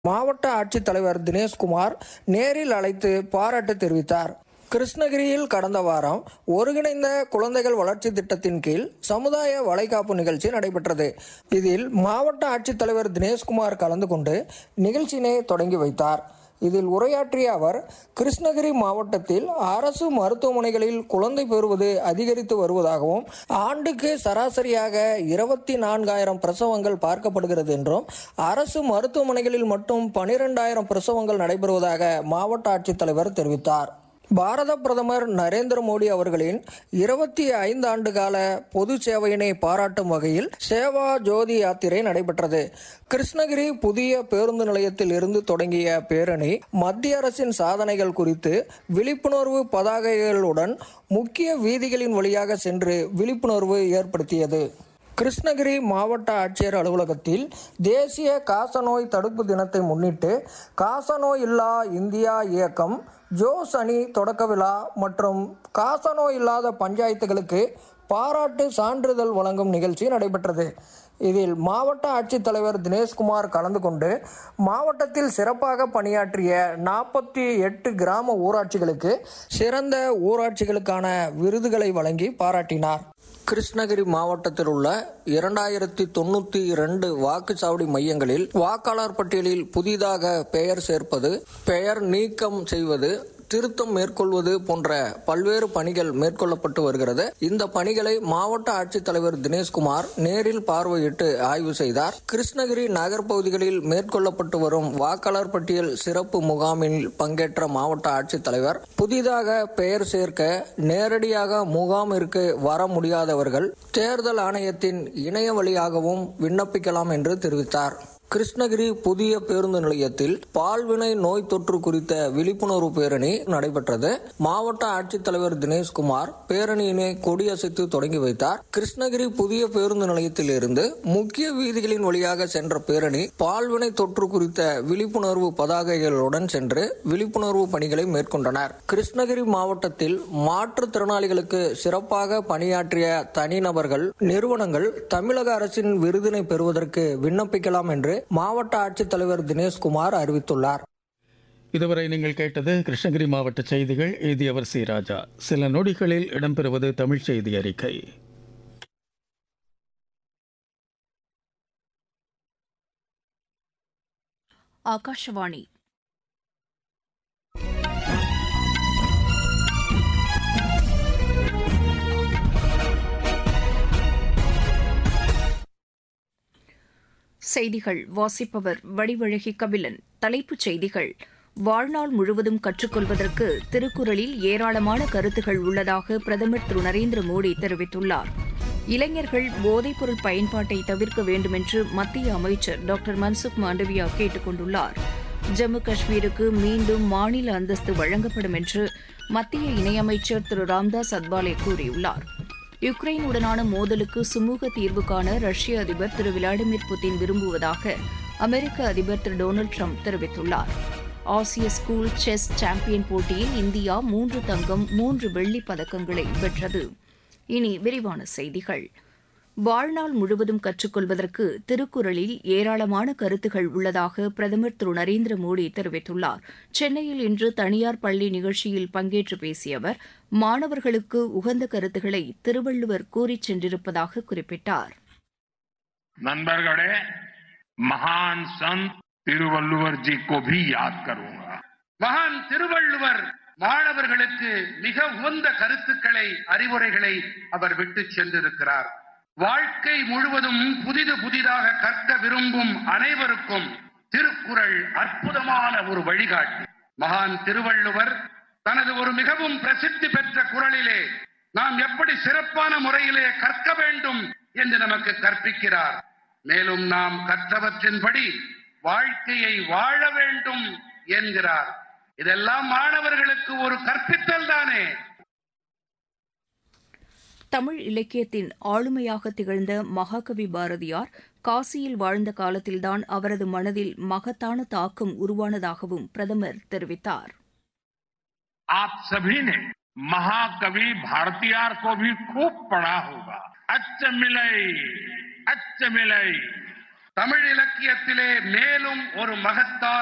மாவட்ட ஆட்சித்தலைவர் தினேஷ்குமார் நேரில் அழைத்து பாராட்டு தெரிவித்தார் கிருஷ்ணகிரியில் கடந்த வாரம் ஒருங்கிணைந்த குழந்தைகள் வளர்ச்சி திட்டத்தின் கீழ் சமுதாய வளைகாப்பு நிகழ்ச்சி நடைபெற்றது இதில் மாவட்ட ஆட்சித்தலைவர் தினேஷ்குமார் கலந்து கொண்டு நிகழ்ச்சியினை தொடங்கி வைத்தார் இதில் உரையாற்றிய அவர் கிருஷ்ணகிரி மாவட்டத்தில் அரசு மருத்துவமனைகளில் குழந்தை பெறுவது அதிகரித்து வருவதாகவும் ஆண்டுக்கு சராசரியாக இருபத்தி நான்காயிரம் பிரசவங்கள் பார்க்கப்படுகிறது என்றும் அரசு மருத்துவமனைகளில் மட்டும் பனிரெண்டாயிரம் பிரசவங்கள் நடைபெறுவதாக மாவட்ட ஆட்சித்தலைவர் தெரிவித்தார் பாரத பிரதமர் நரேந்திர மோடி அவர்களின் இருபத்தி ஐந்து ஆண்டு கால பொது சேவையினை பாராட்டும் வகையில் சேவா ஜோதி யாத்திரை நடைபெற்றது கிருஷ்ணகிரி புதிய பேருந்து நிலையத்தில் இருந்து தொடங்கிய பேரணி மத்திய அரசின் சாதனைகள் குறித்து விழிப்புணர்வு பதாகைகளுடன் முக்கிய வீதிகளின் வழியாக சென்று விழிப்புணர்வு ஏற்படுத்தியது கிருஷ்ணகிரி மாவட்ட ஆட்சியர் அலுவலகத்தில் தேசிய காசநோய் தடுப்பு தினத்தை முன்னிட்டு காசநோய் இல்லா இந்தியா இயக்கம் ஜோஸ் அணி தொடக்க விழா மற்றும் காசநோய் இல்லாத பஞ்சாயத்துகளுக்கு பாராட்டு சான்றிதழ் வழங்கும் நிகழ்ச்சி நடைபெற்றது இதில் மாவட்ட ஆட்சித்தலைவர் தினேஷ்குமார் கலந்து கொண்டு மாவட்டத்தில் சிறப்பாக பணியாற்றிய நாற்பத்தி எட்டு கிராம ஊராட்சிகளுக்கு சிறந்த ஊராட்சிகளுக்கான விருதுகளை வழங்கி பாராட்டினார் கிருஷ்ணகிரி மாவட்டத்தில் உள்ள இரண்டாயிரத்தி தொண்ணூத்தி இரண்டு வாக்குச்சாவடி மையங்களில் வாக்காளர் பட்டியலில் புதிதாக பெயர் சேர்ப்பது பெயர் நீக்கம் செய்வது திருத்தம் மேற்கொள்வது போன்ற பல்வேறு பணிகள் மேற்கொள்ளப்பட்டு வருகிறது இந்த பணிகளை மாவட்ட ஆட்சித்தலைவர் தினேஷ்குமார் நேரில் பார்வையிட்டு ஆய்வு செய்தார் கிருஷ்ணகிரி நகர் பகுதிகளில் மேற்கொள்ளப்பட்டு வரும் வாக்காளர் பட்டியல் சிறப்பு முகாமில் பங்கேற்ற மாவட்ட ஆட்சித்தலைவர் புதிதாக பெயர் சேர்க்க நேரடியாக முகாமிற்கு வர முடியாதவர்கள் தேர்தல் ஆணையத்தின் இணைய வழியாகவும் விண்ணப்பிக்கலாம் என்று தெரிவித்தார் கிருஷ்ணகிரி புதிய பேருந்து நிலையத்தில் பால்வினை நோய் தொற்று குறித்த விழிப்புணர்வு பேரணி நடைபெற்றது மாவட்ட ஆட்சித்தலைவர் தினேஷ்குமார் பேரணியினை கொடியசைத்து தொடங்கி வைத்தார் கிருஷ்ணகிரி புதிய பேருந்து நிலையத்தில் இருந்து முக்கிய வீதிகளின் வழியாக சென்ற பேரணி பால்வினை தொற்று குறித்த விழிப்புணர்வு பதாகைகளுடன் சென்று விழிப்புணர்வு பணிகளை மேற்கொண்டனர் கிருஷ்ணகிரி மாவட்டத்தில் மாற்றுத்திறனாளிகளுக்கு சிறப்பாக பணியாற்றிய தனிநபர்கள் நிறுவனங்கள் தமிழக அரசின் விருதினை பெறுவதற்கு விண்ணப்பிக்கலாம் என்று மாவட்ட ஆட்சித்தலைவர் தினேஷ்குமார் அறிவித்துள்ளார் இதுவரை நீங்கள் கேட்டது கிருஷ்ணகிரி மாவட்ட செய்திகள் எழுதியவர் சி ராஜா சில நொடிகளில் இடம்பெறுவது தமிழ் செய்தி அறிக்கை ಆಕಾಶವಾಣಿ செய்திகள் வாசிப்பவர் வடிவழகி கபிலன் தலைப்புச் செய்திகள் வாழ்நாள் முழுவதும் கற்றுக்கொள்வதற்கு திருக்குறளில் ஏராளமான கருத்துகள் உள்ளதாக பிரதமர் திரு நரேந்திர மோடி தெரிவித்துள்ளார் இளைஞர்கள் போதைப்பொருள் பயன்பாட்டை தவிர்க்க வேண்டுமென்று மத்திய அமைச்சர் டாக்டர் மன்சுக் மாண்டவியா கேட்டுக் கொண்டுள்ளார் ஜம்மு காஷ்மீருக்கு மீண்டும் மாநில அந்தஸ்து வழங்கப்படும் என்று மத்திய இணையமைச்சர் திரு ராம்தாஸ் அத்வாலே கூறியுள்ளார் யுக்ரைனுடனான மோதலுக்கு சுமூக தீர்வு காண ரஷ்ய அதிபர் திரு விளாடிமிர் புட்டின் விரும்புவதாக அமெரிக்க அதிபர் திரு டொனால்டு ட்ரம்ப் தெரிவித்துள்ளார் ஆசிய ஸ்கூல் செஸ் சாம்பியன் போட்டியில் இந்தியா மூன்று தங்கம் மூன்று வெள்ளிப் பதக்கங்களை வென்றது இனி விரிவான செய்திகள் வாழ்நாள் முழுவதும் கற்றுக்கொள்வதற்கு திருக்குறளில் ஏராளமான கருத்துகள் உள்ளதாக பிரதமர் திரு நரேந்திர மோடி தெரிவித்துள்ளார் சென்னையில் இன்று தனியார் பள்ளி நிகழ்ச்சியில் பங்கேற்று பேசிய அவர் மாணவர்களுக்கு உகந்த கருத்துக்களை திருவள்ளுவர் கூறிச் சென்றிருப்பதாக குறிப்பிட்டார் नंबरगढ़े महान संत तिरुवल्लुवर जी को भी याद करूंगा மகான் திருவள்ளுவர் மாணவர்களுக்கு மிக உகந்த கருத்துக்களை அறிவுரைகளை அவர் விட்டு சென்றிருக்கிறார் வாழ்க்கை முழுவதும் புதிது புதிதாக கற்க விரும்பும் அனைவருக்கும் திருக்குறள் அற்புதமான ஒரு வழிகாட்டி மகான் திருவள்ளுவர் தனது ஒரு மிகவும் பிரசித்தி பெற்ற குரலிலே நாம் எப்படி சிறப்பான முறையிலே கற்க வேண்டும் என்று நமக்கு கற்பிக்கிறார் மேலும் நாம் கற்றவற்றின்படி வாழ்க்கையை வாழ வேண்டும் என்கிறார் இதெல்லாம் மாணவர்களுக்கு ஒரு கற்பித்தல் தானே தமிழ் இலக்கியத்தின் ஆளுமையாக திகழ்ந்த மகாகவி பாரதியார் காசியில் வாழ்ந்த காலத்தில்தான் அவரது மனதில் மகத்தான தாக்கம் உருவானதாகவும் பிரதமர் தெரிவித்தார் आप सभी ने महाकवि भारतीयार को भी खूब पढ़ा होगा अच्छ मिलई अच्छ मिलई தமிழ் இலக்கியத்திலே மேலும் ஒரு மகத்தான